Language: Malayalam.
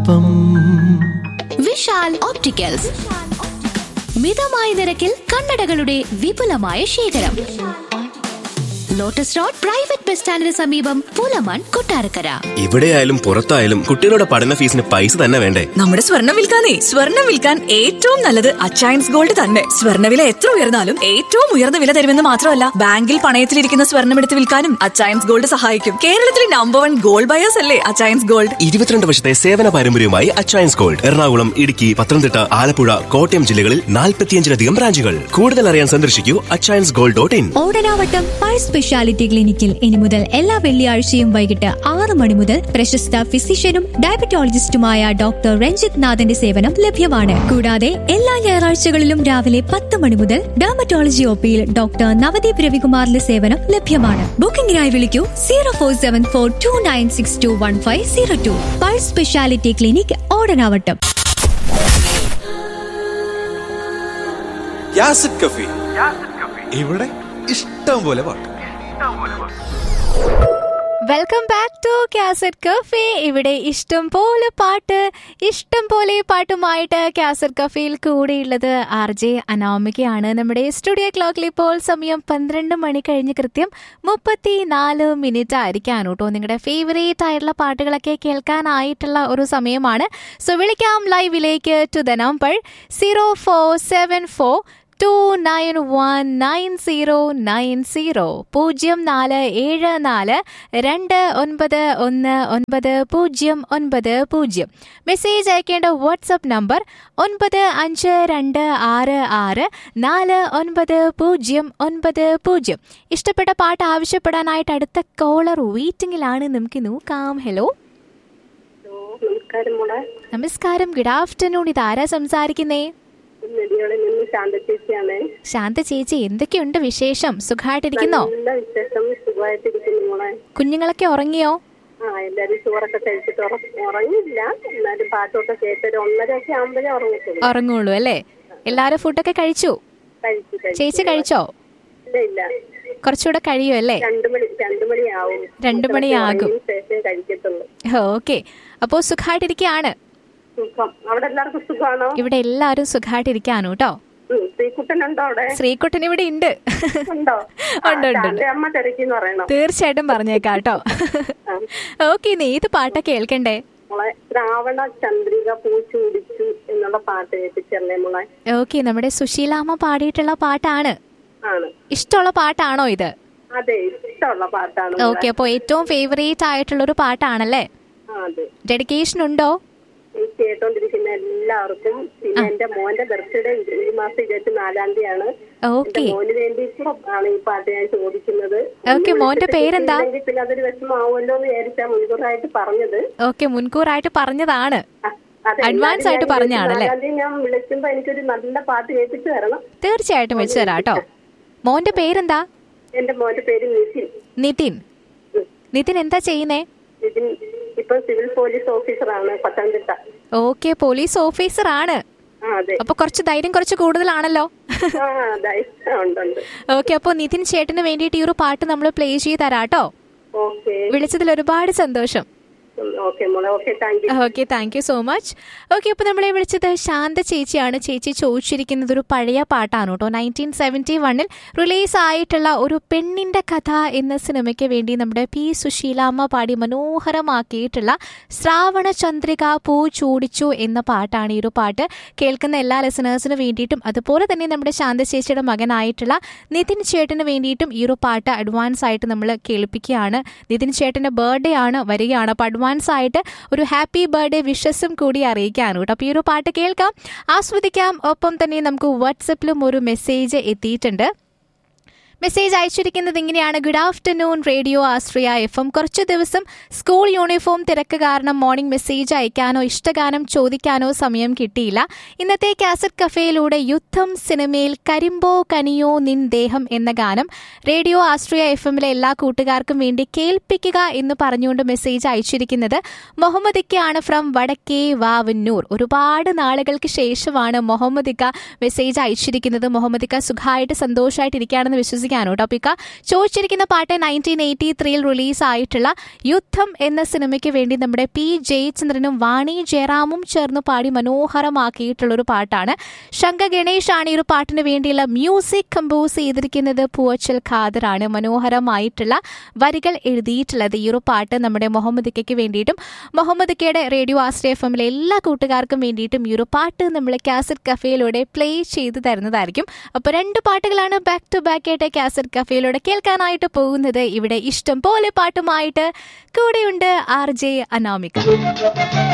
ഒപ്പം വിശാൽ ഓപ്റ്റിക്കൽസ് മിതമായ നിരക്കിൽ കണ്ണടകളുടെ വിപുലമായ ശേഖരം ലോട്ടസ് റോഡ് പ്രൈവറ്റ് ബസ് സ്റ്റാൻഡിന് സമീപം പുലമൺ കൊട്ടാരക്കര ഇവിടെയായാലും പുറത്തായാലും കുട്ടികളുടെ പഠന ഫീസിന് പൈസ തന്നെ വേണ്ടേ നമ്മുടെ സ്വർണം വിൽക്കാനേ സ്വർണം വിൽക്കാൻ ഏറ്റവും നല്ലത് അച്ചയൻസ് ഗോൾഡ് തന്നെ സ്വർണ്ണവില എത്ര ഉയർന്നാലും ഏറ്റവും ഉയർന്ന വില തരുമെന്ന് മാത്രമല്ല ബാങ്കിൽ പണയത്തിലിരിക്കുന്ന സ്വർണം എടുത്ത് വിൽക്കാനും അച്ചയൻസ് ഗോൾഡ് സഹായിക്കും കേരളത്തിലെ നമ്പർ വൺ ഗോൾഡ് ബയേഴ്സ് അല്ലേ അച്ചയൻസ് ഗോൾഡ് ഇരുപത്തിരണ്ട് വർഷത്തെ സേവന പാരമ്പര്യവുമായി അച്ചയൻസ് ഗോൾഡ് എറണാകുളം ഇടുക്കി പത്തനംതിട്ട ആലപ്പുഴ കോട്ടയം ജില്ലകളിൽ നാൽപ്പത്തിയഞ്ചിലധികം ബ്രാഞ്ചുകൾ കൂടുതൽ അറിയാൻ സന്ദർശിക്കൂ Achayans gold dot in Odanavattam pi speciality ക്ലിനിക്കിൽ ഇനി മുതൽ എല്ലാ വെള്ളിയാഴ്ചയും വൈകിട്ട് ആറ് മണി മുതൽ പ്രശസ്ത ഫിസിഷ്യനും ഡയബറ്റോളജിസ്റ്റുമായ ഡോക്ടർ രഞ്ജിത് നാഥന്റെ സേവനം ലഭ്യമാണ് കൂടാതെ എല്ലാ ഞായറാഴ്ചകളിലും രാവിലെ പത്ത് മണി മുതൽ ഡെർമറ്റോളജി ഒപിയിൽ ഡോക്ടർ നവദീപ് രവികുമാറിന്റെ സേവനം ലഭ്യമാണ് ബുക്കിംഗിനായി വിളിക്കൂ zero four seven four two nine six two one five zero two pi speciality clinic Odanavattam യാസിഡ് കഫി ഇവിടെ ഇഷ്ടം പോലെ പാട്ട് welcome back to cassette cafe ഇവിടെ ഇഷ്ടം പോലെ പാട്ട് ഇഷ്ടം പോലെ പാട്ടുമായിട്ട് കാസറ്റ് കഫേയിൽ കൂടെയുള്ളത് ആർ ജെ അനാമികയാണ് നമ്മുടെ സ്റ്റുഡിയോ ക്ലോക്കിൽ ഇപ്പോൾ സമയം പന്ത്രണ്ട് മണി കഴിഞ്ഞ് കൃത്യം മുപ്പത്തി നാല് മിനിറ്റ് ആയിരിക്കാണ് കേട്ടോ നിങ്ങളുടെ ഫേവറേറ്റ് ആയിട്ടുള്ള പാട്ടുകളൊക്കെ കേൾക്കാനായിട്ടുള്ള ഒരു സമയമാണ് സോ വിളിക്കാം ലൈവിലേക്ക് to the number zero four seven four two nine one nine zero nine zero പൂജ്യം നാല് ഏഴ് നാല് രണ്ട് ഒൻപത് ഒന്ന് ഒൻപത് പൂജ്യം ഒൻപത് പൂജ്യം മെസ്സേജ് അയക്കേണ്ട വാട്സപ്പ് നമ്പർ ഒൻപത് അഞ്ച് രണ്ട് ആറ് ആറ് നാല് ഒൻപത് പൂജ്യം ഒൻപത് പൂജ്യം ഇഷ്ടപ്പെട്ട പാട്ട് ആവശ്യപ്പെടാനായിട്ട് അടുത്ത കോളർ വെയിറ്റിംഗിലാണ് നമുക്ക് നോക്കാം ഹലോ നമസ്കാരം മോളെ നമസ്കാരം ഗുഡ് ആഫ്റ്റർനൂൺ ഇതാരാ സംസാരിക്കുന്നേ നെടിയോളിൽ നിന്ന് ശാന്ത ചേച്ചിയാണ് ശാന്ത ചേച്ചി എന്തൊക്കെയുണ്ട് വിശേഷം സുഖമായിട്ടിരിക്കുന്നോ നല്ല വിശേഷം സുഖമായിട്ടിരിക്കുന്നു മോളെ കുഞ്ഞുങ്ങളൊക്കെ ഉറങ്ങിയോ ആ എല്ലാരും ചോറൊക്കെ കഴിച്ചിട്ട് ഉറ- ഉറങ്ങില്ല എന്നാലും പാട്ടൊക്കെ കേട്ടൊരു ഒന്നരയൊക്കെ ആകുമ്പോഴേ ഉറങ്ങത്തുള്ളൂ ഉറങ്ങുള്ളൂ അല്ലേ എല്ലാരും ഫുഡൊക്കെ കഴിച്ചു കഴിച്ചു കഴിച്ചു ചേച്ചി കഴിച്ചോ ഇല്ല ഇല്ല കുറച്ചുകൂടെ കഴിയും അല്ലേ രണ്ടു മണി രണ്ടു മണിയാവും രണ്ട് മണിയാകും. ഉറങ്ങിയതിന് ശേഷമേ കഴിക്കത്തുള്ളൂ ഓക്കെ അപ്പോ സുഖമായിട്ടിരിക്കുകയാണ് സുഖം അവിടെ എല്ലാവർക്കും സുഖമാണോ ഇവിടെ എല്ലാവരും സുഖമായിട്ടിരിക്കാണ് കേട്ടോ ഉം, ശ്രീകുട്ടനുണ്ടോ അവിടെ ശ്രീകുട്ടൻ ഇവിടെ ഉണ്ട് ഉണ്ടോ ഉണ്ട്, ഉണ്ട്, ഉണ്ട്. ശാന്ത അമ്മ തിരക്കിന്ന് പറയണം തീർച്ചയായിട്ടും പറഞ്ഞേക്കാം കേട്ടോ ഓക്കെ ഇന്ന് ഏത് പാട്ടാ കേൾക്കണ്ടേ മോളെ ശ്രാവണ ചന്ദ്രിക പൂച്ചൂടിച്ചു എന്നുള്ള പാട്ട് കേൾപ്പിച്ചല്ലേ മോളെ ഓക്കെ നമ്മുടെ സുശീലാമ്മ പാടിയിട്ടുള്ള പാട്ടാണ് ആണ് ഇഷ്ടമുള്ള പാട്ടാണോ ഇത് അതെ ഇഷ്ടമുള്ള പാട്ടാണ് മോളെ. ഓക്കെ അപ്പോൾ ഏറ്റവും ഫേവറേറ്റ് ആയിട്ടുള്ള ഒരു പാട്ടാണല്ലേ ആ, അതെ ഡെഡിക്കേഷൻ ഉണ്ടോ ഈ കേട്ടോണ്ടിരിക്കുന്ന എല്ലാവർക്കും പിന്നെ എന്റെ മോന്റെ ബർത്ത്ഡേ ഈ മാസം ഇരുപത്തി നാലാം തീയതിയാണ് എന്റെ ഓക്കെ മോന് വേണ്ടി ആണ് ഈ പാട്ട് ഞാൻ ചോദിക്കുന്നത് ഓക്കെ, മോന്റെ പേരെന്താ? ഇല്ലെങ്കിൽ പിന്നെ അതൊരു വിഷമാവുമല്ലോ എന്ന് വിചാരിച്ചാ മുൻകൂറായിട്ട് പറഞ്ഞത് ഓക്കെ മുൻകൂറായിട്ട് പറഞ്ഞതാണ് ആ, അതെ, Advance എന്നാലും ആയിട്ട് ഞാൻ പറഞ്ഞതാണല്ലേ? ഇരുപത്തിനാലാം തീയതി ഞാൻ വിളിക്കുമ്പോ എനിക്കൊരു നല്ല പാട്ട് കേൾപ്പിച്ചു തരണം തീർച്ചയായിട്ടും വെച്ച് തരാം കേട്ടോ മോന്റെ പേരെന്താ എന്റെ മോന്റെ പേര് നിതിൻ നിതിൻ ഉം. നിതിൻ എന്താ ചെയ്യുന്നേ നിതിൻ ഇപ്പൊ സിവിൽ പോലീസ് ഓഫീസറാണ് പത്തനംതിട്ട ഓക്കെ പോലീസ് ഓഫീസർ ആണ് ആ അതെ അപ്പൊ കുറച്ച് ധൈര്യം കുറച്ച് കൂടുതലാണല്ലോ ആ അതെ ഉണ്ട് ഉണ്ട് ഓക്കെ അപ്പോൾ നിതിൻ ചേട്ടന് വേണ്ടിയിട്ട് ഈ ഒരു പാട്ട് നമ്മൾ പ്ലേ ചെയ്ത് തരാം കേട്ടോ ഓക്കെ വിളിച്ചതിൽ ഒരുപാട് സന്തോഷം ഓക്കെ മോളെ okay thank you okay thank you so much okay അപ്പോൾ നമ്മളെ വിളിച്ചത് ശാന്ത ചേച്ചിയാണ് ചേച്ചി ചോദിച്ചിരിക്കുന്നത് ഒരു പഴയ പാട്ടാണ് കേട്ടോ നയൻറ്റീൻ സെവൻറ്റി വണ്ണിൽ റിലീസ് ആയിട്ടുള്ള ഒരു പെണ്ണിന്റെ കഥ എന്ന സിനിമയ്ക്ക് വേണ്ടി നമ്മുടെ പി സുശീലാമ്മ പാടി മനോഹരമാക്കിയിട്ടുള്ള ശ്രാവണ ചന്ദ്രിക പൂ ചൂടിച്ചു എന്ന പാട്ടാണ് ഈ ഒരു പാട്ട് കേൾക്കുന്ന എല്ലാ ലിസണേഴ്സിന് വേണ്ടിയിട്ടും അതുപോലെ തന്നെ നമ്മുടെ ശാന്ത ചേച്ചിയുടെ മകനായിട്ടുള്ള നിതിൻ ചേട്ടന് വേണ്ടിയിട്ടും ഈ ഒരു പാട്ട് അഡ്വാൻസ് ആയിട്ട് നമ്മൾ കേൾപ്പിക്കുകയാണ് നിതിൻ ചേട്ടന്റെ ബർത്ത്ഡേ ആണ് വരികയാണ് അപ്പോൾ അഡ്വാൻസ് ആയിട്ട് ഒരു ഹാപ്പി ബർത്ത്ഡേ വിഷസും കൂടി അറിയിക്കാണ് കേട്ടോ അപ്പോൾ ഈ ഒരു പാട്ട് കേൾക്കാം ആസ്വദിക്കാം ഒപ്പം തന്നെ നമുക്ക് വാട്സപ്പിലും ഒരു മെസ്സേജ് എത്തിയിട്ടുണ്ട് മെസ്സേജ് അയച്ചിരിക്കുന്നത് ഇങ്ങനെയാണ് good afternoon radio Ashraya F M കുറച്ച് ദിവസം സ്കൂൾ യൂണിഫോം തിരക്ക് കാരണം മോർണിംഗ് മെസ്സേജ് അയക്കാനോ ഇഷ്ടഗാനം ചോദിക്കാനോ സമയം കിട്ടിയില്ല ഇന്നത്തെ കാസറ്റ് കഫേയിലൂടെ യുദ്ധം സിനിമയിൽ കരിമ്പോ കനിയോ നിൻ ദേഹം എന്ന ഗാനം റേഡിയോ ആശ്രയ എഫ് എമ്മിലെ എല്ലാ കൂട്ടുകാർക്കും വേണ്ടി കേൾപ്പിക്കുക എന്ന് പറഞ്ഞുകൊണ്ട് മെസ്സേജ് അയച്ചിരിക്കുന്നത് മുഹമ്മദ് ഇക്കയാണ് ഫ്രം വടക്കേ വാവന്നൂർ ഒരുപാട് നാളുകൾക്ക് ശേഷമാണ് മുഹമ്മദ് ഇക്ക മെസ്സേജ് അയച്ചിരിക്കുന്നത് മുഹമ്മദ് ഇക്ക സുഖമായിട്ട് സന്തോഷമായിട്ട് ഇരിക്കുകയാണെന്ന് വിശ്വസിക്കുന്നു ചോദിച്ചിരിക്കുകയാണ് കേട്ടോ പിക്ക ചോദിച്ചിരിക്കുന്ന പാട്ട് നയൻറ്റീൻ എയ്റ്റി ത്രീയിൽ റിലീസ് ആയിട്ടുള്ള യുദ്ധം എന്ന സിനിമയ്ക്ക് വേണ്ടി നമ്മുടെ പി ജയചന്ദ്രനും വാണി ജയറാമും ചേർന്ന് പാടി മനോഹരമാക്കിയിട്ടുള്ള ഒരു പാട്ടാണ് ശങ്ക ഗണേഷ് ആണ് ഈ ഒരു പാട്ടിന് വേണ്ടിയുള്ള മ്യൂസിക് കമ്പോസ് ചെയ്തിരിക്കുന്നത് പൂവച്ചൽ ഖാദറാണ് മനോഹരമായിട്ടുള്ള വരികൾ എഴുതിയിട്ടുള്ളത് ഈ ഒരു പാട്ട് നമ്മുടെ മുഹമ്മദ് കയ്ക്ക് വേണ്ടിയിട്ടും മുഹമ്മദ് കയുടെ റേഡിയോ ആശ്രയ എഫ് എമ്മിലെ എല്ലാ കൂട്ടുകാർക്കും വേണ്ടിയിട്ടും ഈ ഒരു പാട്ട് നമ്മൾ കാസറ്റ് കഫേയിലൂടെ പ്ലേ ചെയ്ത് തരുന്നതായിരിക്കും അപ്പോൾ രണ്ട് പാട്ടുകളാണ് ബാക്ക് ടു ബാക്ക് ആയിട്ട് കാസറ്റ് കഫേയിലൂടെ കേൾക്കാനായിട്ട് പോകുന്നത് ഇവിടെ ഇഷ്ടം പോലെ പാട്ടുമായിട്ട് കൂടെയുണ്ട് ആർ ജെ അനാമിക